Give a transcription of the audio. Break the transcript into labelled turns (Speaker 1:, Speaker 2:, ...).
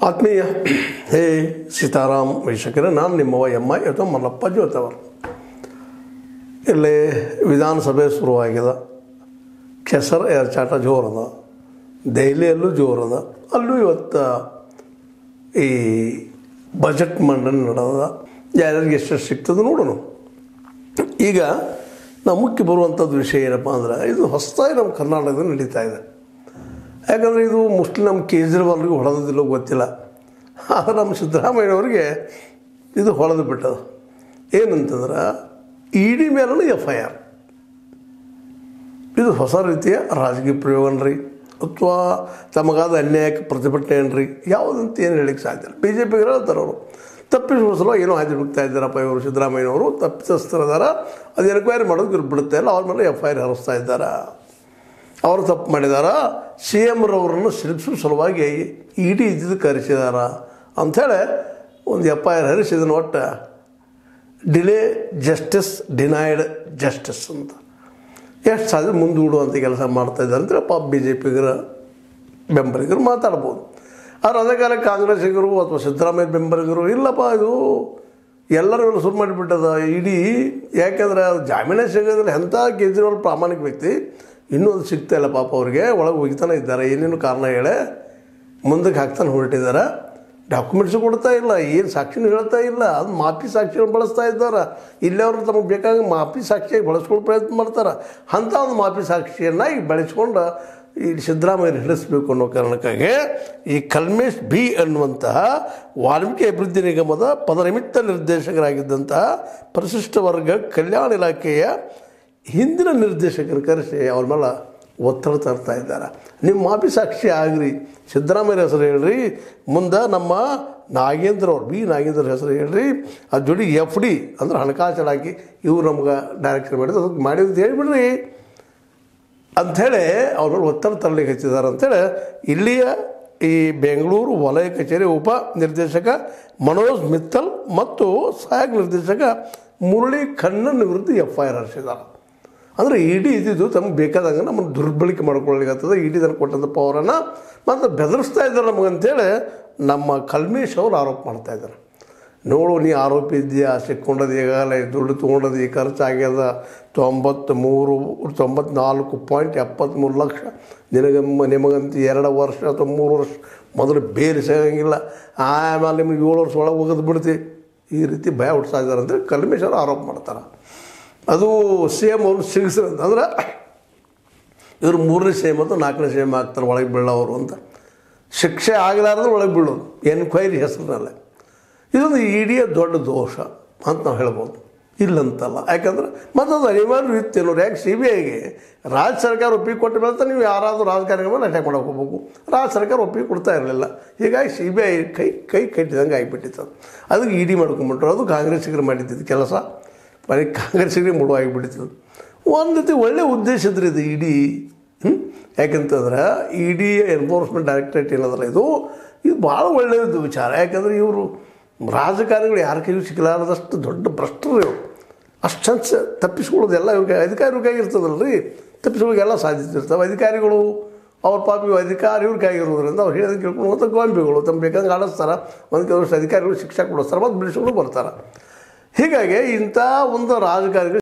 Speaker 1: ಆತ್ಮೀಯ ಹೇ ಸೀತಾರಾಮ್ ವೀಕ್ಷಕರೇ ನಾನು ನಿಮ್ಮವ ಎಮ್ಮ ಇವತ್ತು ಮಲ್ಲಪ್ಪ ಜೋತವರು ಇಲ್ಲಿ ವಿಧಾನಸಭೆ ಶುರುವಾಗಿದೆ ಕೆಸರು ಏರ್ಚಾಟ ಜೋರದ ದೆಹಲಿಯಲ್ಲೂ ಜೋರದ ಅಲ್ಲೂ ಇವತ್ತು ಈ ಬಜೆಟ್ ಮಂಡನೆ ನಡೆದ ಯಾರ್ಯಾರಿಗೆ ಎಷ್ಟೆಷ್ಟು ಸಿಗ್ತದೆ ನೋಡೋಣ ಈಗ ನಾವು ಮುಖ್ಯ ಬರುವಂಥದ್ದು ವಿಷಯ ಏನಪ್ಪ ಅಂದ್ರೆ ಇದು ಹೊಸದಾಗಿ ನಮ್ಮ ಕರ್ನಾಟಕದಲ್ಲಿ ನಡೀತಾ ಇದೆ ಯಾಕಂದರೆ ಇದು ಮುಸ್ಲಿಂ ನಮ್ಮ ಕೇಜ್ರಿವಾಲ್ರಿಗೆ ಹೊಡೆದಿಲ್ಲ ಗೊತ್ತಿಲ್ಲ ಆದರೆ ನಮ್ಮ ಸಿದ್ದರಾಮಯ್ಯನವ್ರಿಗೆ ಇದು ಹೊಡೆದು ಬಿಟ್ಟದ ಏನಂತಂದ್ರೆ ಇ ಡಿ ಮೇಲೂ ಎಫ್ ಐ ಆರ್ ಇದು ಹೊಸ ರೀತಿಯ ರಾಜಕೀಯ ಪ್ರಯೋಗನ್ರಿ ಅಥವಾ ತಮಗಾದ ಅನ್ಯಾಯಕ್ಕೆ ಪ್ರತಿಭಟನೆ ಏನ್ರಿ ಯಾವುದಂತ ಏನು ಹೇಳಿಕ್ಕೆ ಸಾಧ್ಯ ಇಲ್ಲ ಬಿ ಜೆ ಪಿಗೆ ಹೇಳ್ತಾರೆ ಅವರು ತಪ್ಪಿಸುವ ಏನೋ ಹಾದಿ ಬಿಡ್ತಾ ಇದ್ದಾರಪ್ಪ ಇವರು ಸಿದ್ದರಾಮಯ್ಯನವರು ತಪ್ಪಿಸ್ತಿದಾರ ಅದು ಎನ್ಕ್ವೈರಿ ಮಾಡೋದು ಇವ್ರು ಬಿಡುತ್ತೆ ಇಲ್ಲ ಅವ್ರ ಮೇಲೆ ಎಫ್ ಐ ಆರ್ ಹರಿಸ್ತಾ ಇದ್ದಾರೆ ಅವರು ತಪ್ಪು ಮಾಡಿದಾರ ಸಿ ಎಮ್ರವ್ರನ್ನು ಶಿಲ್ಪಿಸೋ ಸಲುವಾಗಿ ಇಡಿ ಇದ್ದಿದ್ದು ಕರೆಸಿದಾರ ಅಂಥೇಳಿ ಒಂದು ಎಫ್ ಐ ಆರ್ ಹರಿಸಿದನು ಒಟ್ಟು ಡಿಲೇ ಜಸ್ಟಿಸ್ ಡಿನೈಡ್ ಜಸ್ಟಿಸ್ ಅಂತ ಎಷ್ಟು ಸಾಧ್ಯ ಮುಂದೂಡುವಂಥ ಕೆಲಸ ಮಾಡ್ತಾ ಇದ್ದಾರೆ ಅಂದರೆ ಪಾಪ ಬಿ ಜೆ ಪಿಗರ ಬೆಂಬಲಿಗರು ಮಾತಾಡ್ಬೋದು ಆದ್ರೆ ಅದೇ ಕಾಲ ಕಾಂಗ್ರೆಸ್ಸಿಗರು ಅಥವಾ ಸಿದ್ದರಾಮಯ್ಯ ಬೆಂಬಲಿಗರು ಇಲ್ಲಪ್ಪ ಇದು ಎಲ್ಲರ ಮೇಲೆ ಶುರು ಮಾಡಿಬಿಟ್ಟದ ಇಡೀ ಯಾಕೆಂದ್ರೆ ಅದು ಜಾಮೀನೇ ಸಿಗೋದಿಲ್ಲ ಎಂಥ ಕೇಜ್ರಿವಾಲ್ ಪ್ರಾಮಾಣಿಕ ವ್ಯಕ್ತಿ ಇನ್ನೂ ಅದು ಸಿಗ್ತಾ ಇಲ್ಲ ಪಾಪ ಅವ್ರಿಗೆ ಒಳಗೆ ಹೋಗ್ತಾನೆ ಇದ್ದಾರೆ ಏನೇನು ಕಾರಣ ಹೇಳಿ ಮುಂದಕ್ಕೆ ಹಾಕ್ತಾನೆ ಹೊರಟಿದ್ದಾರೆ ಡಾಕ್ಯುಮೆಂಟ್ಸು ಕೊಡ್ತಾ ಇಲ್ಲ ಏನು ಸಾಕ್ಷಿನೂ ಹೇಳ್ತಾ ಇಲ್ಲ ಅದು ಮಾಪಿ ಸಾಕ್ಷಿಯನ್ನು ಬಳಸ್ತಾ ಇದ್ದಾರೆ ಇಲ್ಲವರು ತಮಗೆ ಬೇಕಾಗಿ ಮಾಪಿ ಸಾಕ್ಷಿಯಾಗಿ ಬಳಸ್ಕೊಳ್ಳೋ ಪ್ರಯತ್ನ ಮಾಡ್ತಾರೆ ಅಂಥ ಒಂದು ಮಾಪಿ ಸಾಕ್ಷಿಯನ್ನು ಈಗ ಬೆಳೆಸ್ಕೊಂಡು ಈ ಸಿದ್ದರಾಮಯ್ಯ ಹಿಡಿಸ್ಬೇಕು ಅನ್ನೋ ಕಾರಣಕ್ಕಾಗಿ ಈ ಕಲ್ಮೇಶ್ ಬಿ ಅನ್ನುವಂತಹ ವಾಲ್ಮೀಕಿ ಅಭಿವೃದ್ಧಿ ನಿಗಮದ ಪದನಿಮಿತ್ತ ನಿರ್ದೇಶಕರಾಗಿದ್ದಂತಹ ಪರಿಶಿಷ್ಟ ವರ್ಗ ಕಲ್ಯಾಣ ಇಲಾಖೆಯ ಹಿಂದಿನ ನಿರ್ದೇಶಕರು ಕರೆಸಿ ಅವ್ರ ಮೇಲೆ ಒತ್ತಡ ತರ್ತಾ ಇದ್ದಾರೆ ನೀವು ಮಾಪಿ ಸಾಕ್ಷಿ ಆಗ್ರಿ ಸಿದ್ದರಾಮಯ್ಯ ಹೆಸರು ಹೇಳ್ರಿ ಮುಂದೆ ನಮ್ಮ ನಾಗೇಂದ್ರ ಅವ್ರು ಬಿ ನಾಗೇಂದ್ರ ಹೆಸರು ಹೇಳ್ರಿ ಅದ್ರ ಜೋಡಿ ಎಫ್ ಡಿ ಅಂದ್ರೆ ಹಣಕಾಸು ಇಲಾಖೆ ಇವ್ರು ನಮ್ಗೆ ಡೈರೆಕ್ಷನ್ ಮಾಡಿದ್ರು ಅದಕ್ಕೆ ಮಾಡಿದ್ದು ಹೇಳ್ಬಿಡ್ರಿ ಅಂಥೇಳಿ ಅವ್ರ ಮೇಲೆ ಒತ್ತಡ ತರಲಿಕ್ಕೆ ಹಚ್ಚಿದ್ದಾರೆ ಅಂಥೇಳಿ ಇಲ್ಲಿಯ ಈ ಬೆಂಗಳೂರು ವಲಯ ಕಚೇರಿ ಉಪ ನಿರ್ದೇಶಕ ಮನೋಜ್ ಮಿತ್ತಲ್ ಮತ್ತು ಸಹಾಯಕ ನಿರ್ದೇಶಕ ಮುರಳಿ ಖನ್ನನ್ ವಿರುದ್ಧ ಎಫ್ ಐ ಆರ್ ಹರಿಸಿದ್ದಾರೆ ಅಂದರೆ ಇಡಿ ಇದ್ದಿದ್ದು ತಮ್ಗೆ ಬೇಕಾದಂಗೆ ನಮ್ಮನ್ನು ದುರ್ಬಳಕೆ ಮಾಡ್ಕೊಳ್ಳಿಕ್ಕೆ ಇಡಿ ತನಕ ಕೊಟ್ಟಂಥ ಪವರನ್ನು ಮತ್ತು ಬೆದರಿಸ್ತಾ ಇದ್ದಾರೆ ನಮಗಂತೇಳಿ ನಮ್ಮ ಕಲ್ಮೇಶ್ ಅವರು ಆರೋಪ ಮಾಡ್ತಾ ಇದ್ದಾರೆ ನೋಡು ನೀ ಆರೋಪಿ ಇದೆಯಾ ಸಿಕ್ಕೊಂಡದ್ದು ಈಗಾಗಲೇ ದುಡ್ಡು ತೊಗೊಂಡದ್ದು ಈ ಖರ್ಚಾಗ್ಯದ ತೊಂಬತ್ತ್ಮೂರು ತೊಂಬತ್ನಾಲ್ಕು ಪಾಯಿಂಟ್ ಎಪ್ಪತ್ತ್ಮೂರು ಲಕ್ಷ ನಿನಗೆ ನಿಮಗಂತ ಎರಡು ವರ್ಷ ಅಥವಾ ಮೂರು ವರ್ಷ ಮೊದಲು ಬೇರೆ ಸಿಗಂಗಿಲ್ಲ ಆಮೇಲೆ ನಿಮ್ಗೆ ಏಳು ವರ್ಷ ಒಳಗೆ ಹೋಗೋದು ಬಿಡ್ತಿ ಈ ರೀತಿ ಭಯ ಹುಟ್ಟಿಸ್ತಾ ಇದ್ದಾರೆ ಅಂದರೆ ಕಲ್ಮೇಶ್ ಅವರು ಆರೋಪ ಮಾಡ್ತಾರೆ ಅದು ಸಿ ಎಮ್ ಅವರು ಸಿಗಿಸ್ರಂತ ಅಂದ್ರೆ ಇವರು ಮೂರನೇ ಸೇಮ್ ಮತ್ತು ನಾಲ್ಕನೇ ಸೇಮ್ ಆಗ್ತಾರೆ ಒಳಗೆ ಬೀಳೋರು ಅಂತ ಶಿಕ್ಷೆ ಆಗಲಾರ್ದ್ರೆ ಒಳಗೆ ಬೀಳೋದು ಎನ್ಕ್ವೈರಿ ಹೆಸರಿನಲ್ಲೇ ಇದೊಂದು ಇಡಿಯ ದೊಡ್ಡ ದೋಷ ಅಂತ ನಾವು ಹೇಳ್ಬೋದು ಇಲ್ಲಂತಲ್ಲ ಯಾಕಂದ್ರೆ ಮತ್ತು ಅದು ಅನಿವಾರ್ಯ ಇತ್ತು ಅನ್ನೋರು ಯಾಕೆ ಸಿ ಬಿ ಐಗೆ ರಾಜ್ಯ ಸರ್ಕಾರ ಒಪ್ಪಿಗೆ ಕೊಟ್ಟ ಮೇಲೆ ನೀವು ಯಾರಾದರೂ ರಾಜಕಾರಣಿಗಳ ಮೇಲೆ ಅಟ್ಯಾಕ್ ಮಾಡೋಕೆ ಹೋಗ್ಬೇಕು ರಾಜ್ಯ ಸರ್ಕಾರ ಒಪ್ಪಿಗೆ ಕೊಡ್ತಾ ಇರಲಿಲ್ಲ ಹೀಗಾಗಿ ಸಿ ಬಿ ಐ ಕೈ ಕೈ ಕಟ್ಟಿದಂಗೆ ಆಗಿಬಿಟ್ಟಿತ್ತು ಅದು ಅದಕ್ಕೆ ಇಡಿ ಮಾಡ್ಕೊಂಬಿಟ್ರು ಅದು ಕಾಂಗ್ರೆಸ್ಸಿಗರು ಮಾಡಿದ್ದು ಕೆಲಸ ಬರೀ ಕಾಂಗ್ರೆಸ್ಸಿಗೆ ಮುಳುವು ಆಗಿಬಿಟ್ಟಿತ್ತು ಒಂದು ರೀತಿ ಒಳ್ಳೆ ಉದ್ದೇಶ ಇದ್ರಿ ಇದು ಇಡಿ ಹ್ಞೂ ಯಾಕಂತಂದ್ರೆ ಇಡಿ ಎನ್ಫೋರ್ಸ್ಮೆಂಟ್ ಡೈರೆಕ್ಟರೇಟ್ ಏನದಲ್ಲ ಇದು ಇದು ಭಾಳ ಒಳ್ಳೆಯದು ವಿಚಾರ ಯಾಕಂದ್ರೆ ಇವರು ರಾಜಕಾರಣಿಗಳು ಯಾರ ಕೈಗೂ ಸಿಕ್ಕಲಾರದಷ್ಟು ದೊಡ್ಡ ಭ್ರಷ್ಟರು ಇವರು ಅಷ್ಟು ಚಂದ ತಪ್ಪಿಸ್ಕೊಳ್ಳೋದೆಲ್ಲ ಇವ್ರಿಗೆ ಅಧಿಕಾರಿಗಳ ಕೈಗಿರ್ತದಲ್ಲ ರೀ ತಪ್ಪಿಸ್ಕೊಳ್ಳೋಕೆಲ್ಲ ಸಾಧ್ಯತೆ ಇರ್ತವೆ ಅಧಿಕಾರಿಗಳು ಅವ್ರ ಪಾಪಿ ಅಧಿಕಾರಿ ಇವ್ರ ಕೈಗಿರೋದ್ರಿಂದ ಅವ್ರು ಹೇಳಿದ ಕೇಳ್ಕೊಂಡು ಹೋದ ಗೊಂಬೆಗಳು ತಮ್ಮ ಬೇಕಂಗೆ ಆಡಿಸ್ತಾರೆ ಒಂದು ಕೆಲವಷ್ಟು ಅಧಿಕಾರಿಗಳು ಶಿಕ್ಷೆ ಕೊಡಿಸ್ತಾರೆ ಮತ್ತು ಬಿಡಿಸ್ಕೊಂಡು ಬರ್ತಾರೆ ಹೀಗಾಗಿ ಇಂಥ ಒಂದು ರಾಜಕಾರಣಿಗಳು